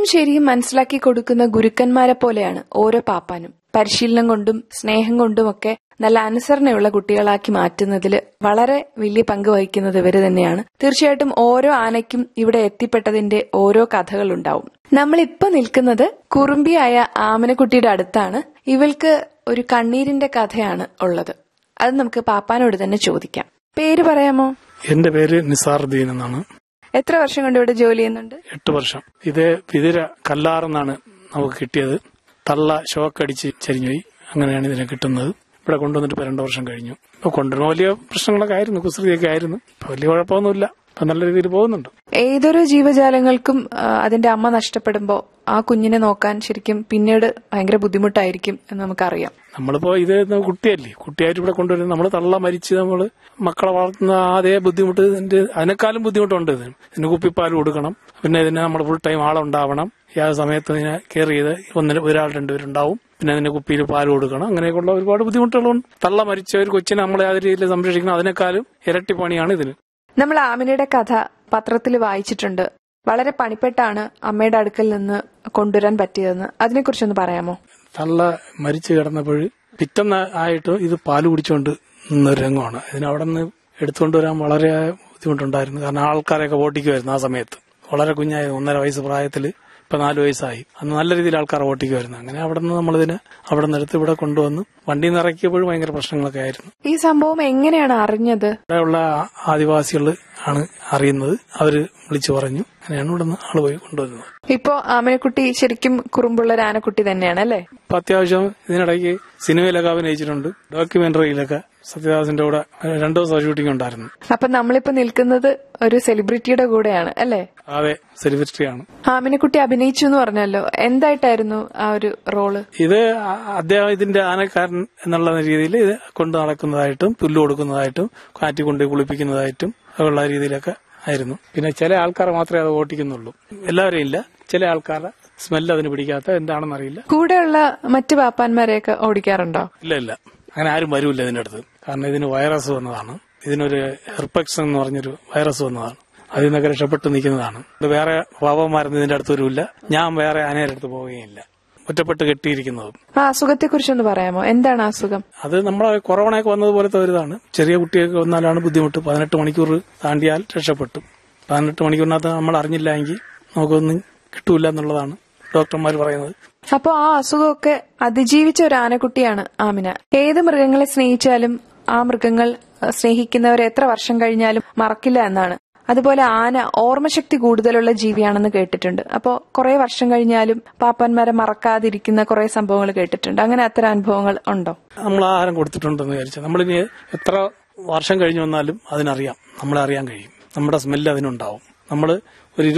ശരിയും മനസ്സിലാക്കി കൊടുക്കുന്ന ഗുരുക്കന്മാരെ പോലെയാണ് ഓരോ പാപ്പാനും പരിശീലനം കൊണ്ടും സ്നേഹം കൊണ്ടുമൊക്കെ നല്ല അനുസരണയുള്ള കുട്ടികളാക്കി മാറ്റുന്നതിൽ വളരെ വലിയ പങ്ക് വഹിക്കുന്നത് ഇവര് തന്നെയാണ് തീർച്ചയായിട്ടും ഓരോ ആനയ്ക്കും ഇവിടെ എത്തിപ്പെട്ടതിന്റെ ഓരോ കഥകളുണ്ടാവും നമ്മൾ ഇപ്പൊ നിൽക്കുന്നത് കുറുമ്പിയായ ആമനക്കുട്ടിയുടെ അടുത്താണ് ഇവൾക്ക് ഒരു കണ്ണീരിന്റെ കഥയാണ് ഉള്ളത് അത് നമുക്ക് പാപ്പാനോട് തന്നെ ചോദിക്കാം പേര് പറയാമോ എന്റെ പേര് നിസാറുദ്ദീൻ എന്നാണ് എത്ര വർഷം കൊണ്ട് ഇവിടെ ജോലി ചെയ്യുന്നുണ്ട് എട്ട് വർഷം ഇത് വിതിര കല്ലാറെന്നാണ് നമുക്ക് കിട്ടിയത് തള്ള ഷോക്കടിച്ച് ചരിഞ്ഞുപോയി അങ്ങനെയാണ് ഇതിനെ കിട്ടുന്നത് ഇവിടെ കൊണ്ടുവന്നിട്ട് ഇപ്പൊ രണ്ടു വർഷം കഴിഞ്ഞു ഇപ്പൊ കൊണ്ടുവരുന്ന വലിയ പ്രശ്നങ്ങളൊക്കെ ആയിരുന്നു കുസൃതിയൊക്കെ ആയിരുന്നു ഇപ്പൊ വലിയ കുഴപ്പമൊന്നുമില്ല ഇപ്പൊ നല്ല രീതിയിൽ പോകുന്നുണ്ട് ഏതൊരു ജീവജാലങ്ങൾക്കും ആ, അതിന്റെ അമ്മ നഷ്ടപ്പെടുമ്പോൾ ആ കുഞ്ഞിനെ നോക്കാൻ ശരിക്കും പിന്നീട് ഭയങ്കര ബുദ്ധിമുട്ടായിരിക്കും എന്ന് നമുക്കറിയാം നമ്മളിപ്പോ ഇത് ന- കുട്ടിയല്ലേ കുട്ടിയായിട്ട് ഇവിടെ കൊണ്ടുവരുന്നത് നമ്മൾ തള്ള മരിച്ച് നമ്മൾ മക്കളെ വളർത്തുന്ന അതേ ബുദ്ധിമുട്ട് ഇതിന്റെ അതിനേക്കാളും ബുദ്ധിമുട്ടുണ്ട് ഇതിന് ഇതിന് കുപ്പിപ്പാൽ കൊടുക്കണം പിന്നെ ഇതിന് നമ്മൾ ഫുൾ ടൈം ആളുണ്ടാവണം ഏത് സമയത്ത് ഇതിനെ കെയർ ചെയ്ത് ഒന്നിന് ഒരാൾ രണ്ടുപേരുണ്ടാവും പിന്നെ അതിന് കുപ്പിയിൽ പാൽ കൊടുക്കണം അങ്ങനെയൊക്കെയുള്ള ഒരുപാട് ബുദ്ധിമുട്ടുകളുണ്ട് തള്ള മരിച്ച ഒരു കൊച്ചിനെ നമ്മളെ ആ രീതിയിൽ സംരക്ഷിക്കണം അതിനേക്കാളും ഇരട്ടി പണിയാണ് ഇതിന് നമ്മൾ ആമിനയുടെ കഥ പത്രത്തിൽ വായിച്ചിട്ടുണ്ട് വളരെ പണിപ്പെട്ടാണ് അമ്മയുടെ അടുക്കൽ നിന്ന് കൊണ്ടുവരാൻ പറ്റിയതെന്ന് അതിനെക്കുറിച്ചൊന്ന് പറയാമോ തള്ള മരിച്ചു കിടന്നപ്പോൾ പിറ്റന്ന് ആയിട്ട് ഇത് പാല് കുടിച്ചുകൊണ്ട് നിന്നൊരു രംഗമാണ് ഇതിന് അവിടെ നിന്ന് എടുത്തുകൊണ്ട് വരാൻ വളരെ ബുദ്ധിമുട്ടുണ്ടായിരുന്നു കാരണം ആൾക്കാരെയൊക്കെ ഓട്ടിക്കുമായിരുന്നു ആ സമയത്ത് വളരെ കുഞ്ഞായി ഒന്നര വയസ്സ് പ്രായത്തിൽ ഇപ്പൊ നാല് വയസ്സായി അന്ന് നല്ല രീതിയിൽ ആൾക്കാർ ഓട്ടിക്കുമായിരുന്നു അങ്ങനെ അവിടെ നിന്ന് നമ്മളിതിനെ അവിടെ നിന്ന് എടുത്ത് ഇവിടെ കൊണ്ടുവന്ന് വണ്ടി നിറക്കിയപ്പോഴും ഭയങ്കര പ്രശ്നങ്ങളൊക്കെ ആയിരുന്നു ഈ സംഭവം എങ്ങനെയാണ് അറിഞ്ഞത് ഇവിടെയുള്ള ആദിവാസികൾ ആണ് അറിയുന്നത് അവര് വിളിച്ചു പറഞ്ഞു അങ്ങനെയാണ് ഇവിടെ നിന്ന് ആള് പോയി കൊണ്ടുവരുന്നത് ഇപ്പോ ആമിനക്കുട്ടി ശരിക്കും കുറുമ്പുള്ള ഒരു ആനക്കുട്ടി തന്നെയാണ് അല്ലേ ഇപ്പൊ അത്യാവശ്യം ഇതിനിടയ്ക്ക് സിനിമയിലൊക്കെ അഭിനയിച്ചിട്ടുണ്ട് ഡോക്യുമെന്ററിയിലൊക്കെ സത്യദാസിന്റെ കൂടെ രണ്ടു ദിവസം ഷൂട്ടിംഗ് ഉണ്ടായിരുന്നു അപ്പൊ നമ്മളിപ്പോ നിൽക്കുന്നത് ഒരു സെലിബ്രിറ്റിയുടെ കൂടെയാണ് അല്ലേ അതെ സെലിബ്രിറ്റിയാണ് ആമിനക്കുട്ടി അഭിനയിച്ചു എന്ന് പറഞ്ഞല്ലോ എന്തായിട്ടായിരുന്നു ആ ഒരു റോള് ഇത് അ- അദ്ദേഹം ഇതിന്റെ ആനക്കാരൻ എന്നുള്ള രീതിയിൽ ഇത് കൊണ്ടു നടക്കുന്നതായിട്ടും പുല്ല് കൊടുക്കുന്നതായിട്ടും കാറ്റി കൊണ്ട് കുളിപ്പിക്കുന്നതായിട്ടും ഉള്ള രീതിയിലൊക്കെ ആയിരുന്നു പിന്നെ ചില ആൾക്കാരെ മാത്രമേ അത് ഓട്ടിക്കുന്നുള്ളൂ എല്ലാവരെയും ഇല്ല ചില ആൾക്കാരുടെ സ്മെല്ല് അതിന് പിടിക്കാത്ത എന്താണെന്ന് അറിയില്ല കൂടെയുള്ള മറ്റു പാപ്പാന്മാരെയൊക്കെ ഓടിക്കാറുണ്ടോ ഇല്ല ഇല്ല അങ്ങനെ ആരും വരൂല്ല ഇതിന്റെ അടുത്ത് കാരണം ഇതിന് വൈറസ് വന്നതാണ് ഇതിനൊരു ഹെർപെക്സ് എന്ന് പറഞ്ഞൊരു വൈറസ് വന്നതാണ് അതിൽ നിന്നൊക്കെ രക്ഷപ്പെട്ട് നിൽക്കുന്നതാണ് ഇത് വേറെ പാപന്മാരൊന്നും ഇതിന്റെ അടുത്ത് വരില്ല ഞാൻ വേറെ ആനയുടെ അടുത്ത് പോവുകയില്ല ഒറ്റപ്പെട്ട് കെട്ടിയിരിക്കുന്നതും ആ അസുഖത്തെ കുറിച്ചൊന്ന് പറയാമോ എന്താണ് ആ അസുഖം അത് നമ്മളെ കൊറോണയൊക്കെ വന്നതുപോലത്തെ ഒരു ഇതാണ് ചെറിയ കുട്ടിയൊക്കെ വന്നാലാണ് ബുദ്ധിമുട്ട് പതിനെട്ട് മണിക്കൂർ താണ്ടിയാൽ രക്ഷപ്പെട്ടു പതിനെട്ട് മണിക്കൂറിനകത്ത് നമ്മൾ അറിഞ്ഞില്ല എങ്കിൽ നമുക്കൊന്നും കിട്ടൂല എന്നുള്ളതാണ് ഡോക്ടർമാർ പറയുന്നത് അപ്പോ ആ അസുഖമൊക്കെ അതിജീവിച്ച ഒരു ആനക്കുട്ടിയാണ് ആമിന ഏത് മൃഗങ്ങളെ സ്നേഹിച്ചാലും ആ മൃഗങ്ങൾ അഹ്, സ്നേഹിക്കുന്നവരെ എത്ര വർഷം കഴിഞ്ഞാലും മറക്കില്ല എന്നാണ് അതുപോലെ ആന ഓർമ്മശക്തി കൂടുതലുള്ള ജീവിയാണെന്ന് കേട്ടിട്ടുണ്ട് അപ്പോ കുറെ വർഷം കഴിഞ്ഞാലും പാപ്പന്മാരെ മറക്കാതിരിക്കുന്ന കുറെ സംഭവങ്ങൾ കേട്ടിട്ടുണ്ട് അങ്ങനെ അത്തരം അനുഭവങ്ങൾ ഉണ്ടോ നമ്മൾ ആഹാരം കൊടുത്തിട്ടുണ്ടെന്ന് വിചാരിച്ചാൽ നമ്മളിനി എത്ര വർഷം കഴിഞ്ഞു വന്നാലും അതിനറിയാം നമ്മളെ അറിയാൻ കഴിയും നമ്മുടെ സ്മെല്ല് അതിനുണ്ടാവും നമ്മൾ